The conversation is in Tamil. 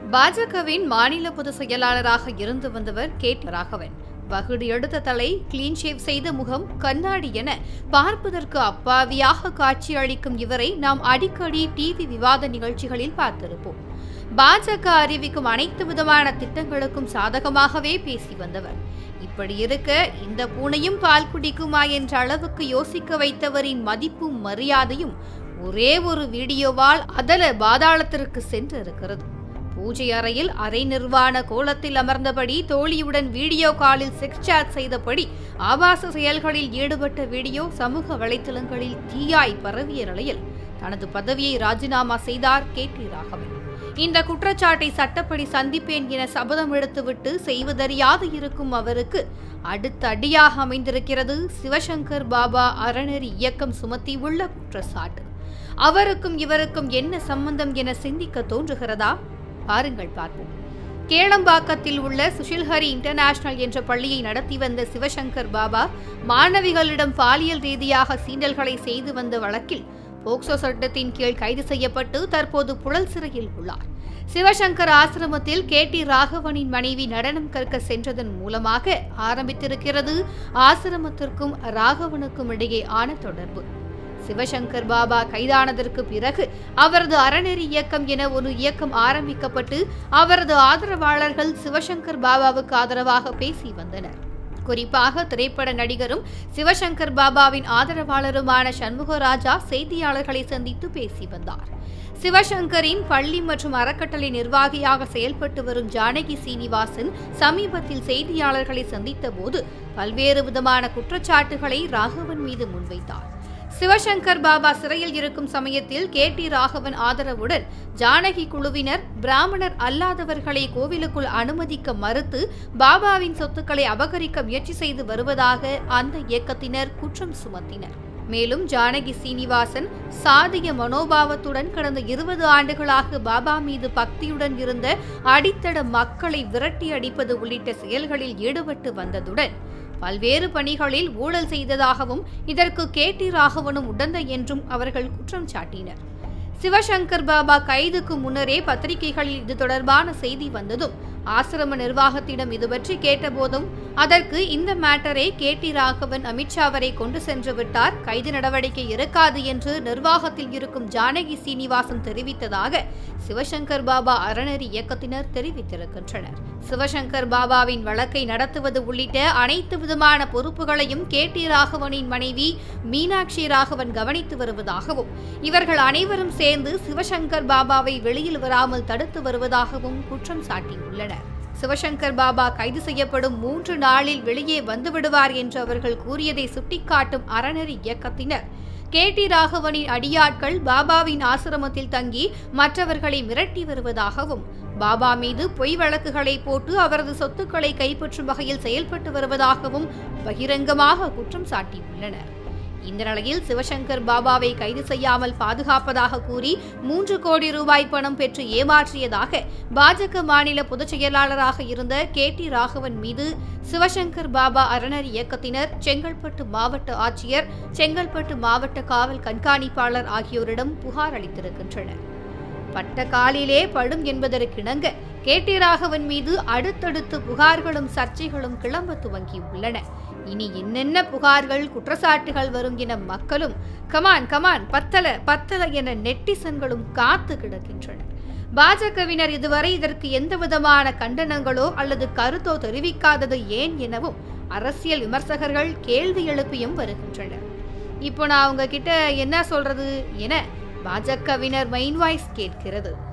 பாஜகவின் மாநில பொதுச் செயலாளராக இருந்து வந்தவர் கே டி. ராகவன் வகுடு எடுத்த தலை கிளீன் ஷேவ் செய்த முகம் கண்ணாடி என பார்ப்பதற்கு அப்பாவியாக காட்சியளிக்கும் இவரை நாம் அடிக்கடி டிவி விவாத நிகழ்ச்சிகளில் பார்த்திருப்போம் பாஜக அறிவிக்கும் அனைத்து விதமான திட்டங்களுக்கும் சாதகமாகவே பேசி வந்தவர் இப்படி இருக்க இந்த பூனையும் பால் குடிக்குமா என்ற அளவுக்கு யோசிக்க வைத்தவரின் மதிப்பும் மரியாதையும் ஒரே ஒரு வீடியோவால் அதல பாதாளத்திற்கு சென்று இருக்கிறது பூஜை அறையில் அரை நிர்வாண கோலத்தில் அமர்ந்தபடி தோழியுடன் வீடியோ காலில் செக்ஸ் சாட் செய்தபடி ஆபாச செயல்களில் ஈடுபட்ட வீடியோ சமூக வலைத்தளங்களில் தீயாய் பரவிய நிலையில் தனது பதவியை ராஜினாமா செய்தார் கே டி ராகவன் இந்த குற்றச்சாட்டை சட்டப்படி சந்திப்பேன் என சபதம் எடுத்துவிட்டு செய்வதறியாது இருக்கும் அவருக்கு அடுத்த அடியாக அமைந்திருக்கிறது சிவசங்கர் பாபா அறநெறி இயக்கம் சுமத்தியுள்ள குற்றச்சாட்டு அவருக்கும் இவருக்கும் என்ன சம்பந்தம் என சிந்திக்க தோன்றுகிறதா பாருங்கள் பார்ப்போம் கேளம்பாக்கத்தில் உள்ள சுஷில்ஹரி இன்டர்நேஷனல் என்ற பள்ளியை நடத்தி வந்த சிவசங்கர் பாபா மாணவிகளிடம் பாலியல் ரீதியாக சீண்டல்களை செய்து வந்த வழக்கில் போக்சோ சட்டத்தின் கீழ் கைது செய்யப்பட்டு தற்போது புழல் சிறையில் உள்ளார் சிவசங்கர் ஆசிரமத்தில் கே டி ராகவனின் மனைவி நடனம் கற்க சென்றதன் மூலமாக ஆரம்பித்திருக்கிறது ஆசிரமத்திற்கும் ராகவனுக்கும் இடையே ஆன தொடர்பு சிவசங்கர் பாபா கைதானதற்கு பிறகு அவரது அறநெறி இயக்கம் என ஒரு இயக்கம் ஆரம்பிக்கப்பட்டு அவரது ஆதரவாளர்கள் சிவசங்கர் பாபாவுக்கு ஆதரவாக பேசி வந்தனர் குறிப்பாக திரைப்பட நடிகரும் சிவசங்கர் பாபாவின் ஆதரவாளருமான சண்முகராஜா செய்தியாளர்களை சந்தித்து பேசி வந்தார் சிவசங்கரின் பள்ளி மற்றும் அறக்கட்டளை நிர்வாகியாக செயல்பட்டு வரும் ஜானகி சீனிவாசன் சமீபத்தில் செய்தியாளர்களை சந்தித்த போது பல்வேறு விதமான குற்றச்சாட்டுகளை ராகவன் மீது முன்வைத்தார் சிவசங்கர் பாபா சிறையில் இருக்கும் சமயத்தில் கே டி ராகவன் ஆதரவுடன் ஜானகி குழுவினர் பிராமணர் அல்லாதவர்களை கோவிலுக்குள் அனுமதிக்க மறுத்து பாபாவின் சொத்துக்களை அபகரிக்க முயற்சி செய்து வருவதாக அந்த இயக்கத்தினர் குற்றம் சுமத்தினர் மேலும் ஜானகி சீனிவாசன் சாதிய மனோபாவத்துடன் கடந்த இருபது ஆண்டுகளாக பாபா மீது பக்தியுடன் இருந்த அடித்தட மக்களை விரட்டி அடிப்பது உள்ளிட்ட செயல்களில் ஈடுபட்டு வந்ததுடன் பல்வேறு பணிகளில் ஊழல் செய்ததாகவும் இதற்கு கே டி ராகவனும் உடந்தை என்றும் அவர்கள் குற்றம் சாட்டினர் சிவசங்கர் பாபா கைதுக்கு முன்னரே பத்திரிகைகளில் இது தொடர்பான செய்தி வந்ததும் ஆசிரம நிர்வாகத்திடம் இது பற்றி கேட்டபோதும் அதற்கு இந்த மேட்டரை கே டி ராகவன் அமித்ஷா வரை கொண்டு சென்று விட்டார் கைது நடவடிக்கை இருக்காது என்று நிர்வாகத்தில் இருக்கும் ஜானகி சீனிவாசன் தெரிவித்ததாக சிவசங்கர் பாபா அறநெறி இயக்கத்தினர் தெரிவித்திருக்கின்றனர் சிவசங்கர் பாபாவின் வழக்கை நடத்துவது உள்ளிட்ட அனைத்து விதமான பொறுப்புகளையும் கே டி ராகவனின் மனைவி மீனாட்சி ராகவன் கவனித்து வருவதாகவும் இவர்கள் அனைவரும் சேர்ந்து சிவசங்கர் பாபாவை வெளியில் வராமல் தடுத்து வருவதாகவும் குற்றம் சாட்டியுள்ளனர் சிவசங்கர் பாபா கைது செய்யப்படும் மூன்று நாளில் வெளியே வந்துவிடுவார் என்று அவர்கள் கூறியதை சுட்டிக்காட்டும் அறநெறி இயக்கத்தினர் கே டி ராகவனின் அடியாட்கள் பாபாவின் ஆசிரமத்தில் தங்கி மற்றவர்களை மிரட்டி வருவதாகவும் பாபா மீது பொய் வழக்குகளை போட்டு அவரது சொத்துக்களை கைப்பற்றும் வகையில் செயல்பட்டு வருவதாகவும் பகிரங்கமாக குற்றம் சாட்டியுள்ளனர் இந்த நிலையில் சிவசங்கர் பாபாவை கைது செய்யாமல் பாதுகாப்பதாக கூறி மூன்று கோடி ரூபாய் பணம் பெற்று ஏமாற்றியதாக பாஜக மாநில பொதுச் செயலாளராக இருந்த கே டி ராகவன் மீது சிவசங்கர் பாபா அறநர் இயக்கத்தினர் செங்கல்பட்டு மாவட்ட ஆட்சியர் செங்கல்பட்டு மாவட்ட காவல் கண்காணிப்பாளர் ஆகியோரிடம் புகார் அளித்திருக்கின்றனர் பட்ட காலிலே படும் என்பதற்கிணங்க கே டி ராகவன் மீது அடுத்தடுத்து புகார்களும் சர்ச்சைகளும் கிளம்ப துவங்கியுள்ளன இனி என்னென்ன புகார்கள் குற்றச்சாட்டுகள் வரும் என மக்களும் கமான் கமான் பத்தல பத்தல என நெட்டிசன்களும் காத்து கிடக்கின்றனர் பாஜகவினர் இதுவரை இதற்கு எந்த விதமான கண்டனங்களோ அல்லது கருத்தோ தெரிவிக்காதது ஏன் எனவும் அரசியல் விமர்சகர்கள் கேள்வி எழுப்பியும் வருகின்றனர் இப்போ நான் அவங்க கிட்ட என்ன சொல்றது என பாஜகவினர் மைன் வாய்ஸ் கேட்கிறது